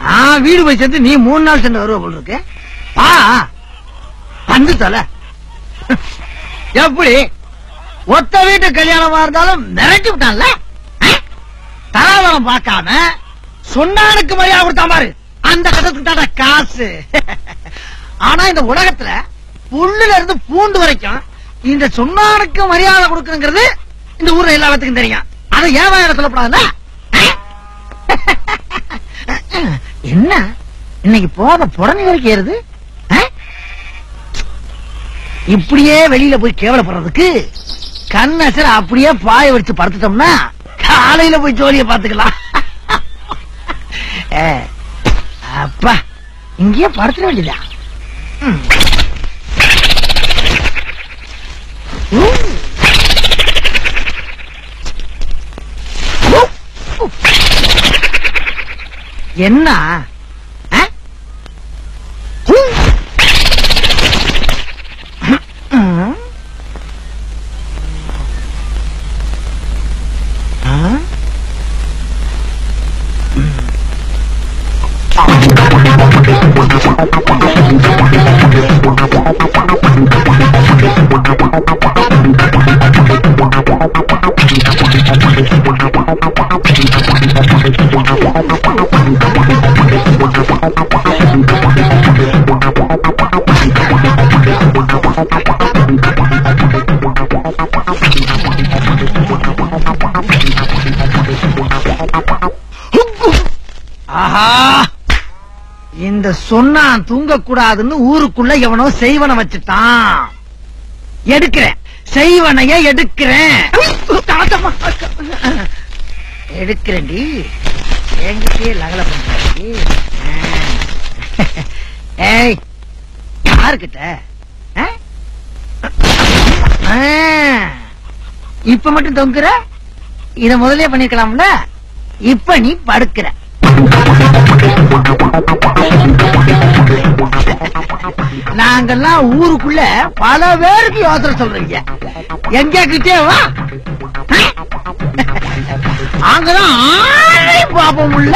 நான் வீடு போய் சேர்ந்து நீ மூணு நாள் சென்று வருவ போல் இருக்கு ஆ வந்து தொலை எப்படி ஒத்த வீட்டு கல்யாணமா இருந்தாலும் மிரட்டி விட்டான்ல தராதரம் பார்க்காம சொன்னானுக்கு மரியாதை கொடுத்தா பாரு அந்த கட்டத்துக்கு தான காசு ஆனா இந்த உலகத்துல புல்லுல இருந்து பூண்டு வரைக்கும் இந்த சொன்னானுக்கு மரியாதை கொடுக்கணுங்கிறது இந்த ஊர்ல எல்லாத்துக்கும் தெரியும் அதை ஏன் வாயில சொல்லப்படாதுல்ல என்ன இன்னைக்கு போத புடனி வரைக்கும் ஏறுது ஆ? இப்படியே வெளியில போய் கேவலப்படுறதுக்கு கண்ணசர அப்படியே பாய வச்சு படுத்துட்டோம்னா காலையில போய் ஜோலிய பாத்துக்கலாம் ஏ, அப்பா இங்கேயே படுத்துட வேண்டியதா ம். ஊ. ஊ. ஊ. என்ன ஆ? ஊ. ம். ஆ? ஆஹா இந்த சொன்னான் தூங்க கூடாதுன்னு ஊருக்குள்ள எவனோ செய்வன வச்சுட்டான் எடுக்கிறேன் செய்வனைய எடுக்கிறேன் தாத்தம்மா. எடுக்கிறேன்டி என்கிட்டயே லகல பண்றாடி ஏய் யாருக்கிட்ட ஆ? ஆ. இப்ப மட்டும் தொங்குற இத முதல்லயே பண்ணிருக்கலாம்ல இப்ப நீ படுக்கிற நாங்கெல்லாம் ஊருக்குள்ள பல பேருக்கு யோசனை சொல்றீங்க எங்க கிட்டே வா அங்கதான் ஆளே பாப்போம் உள்ள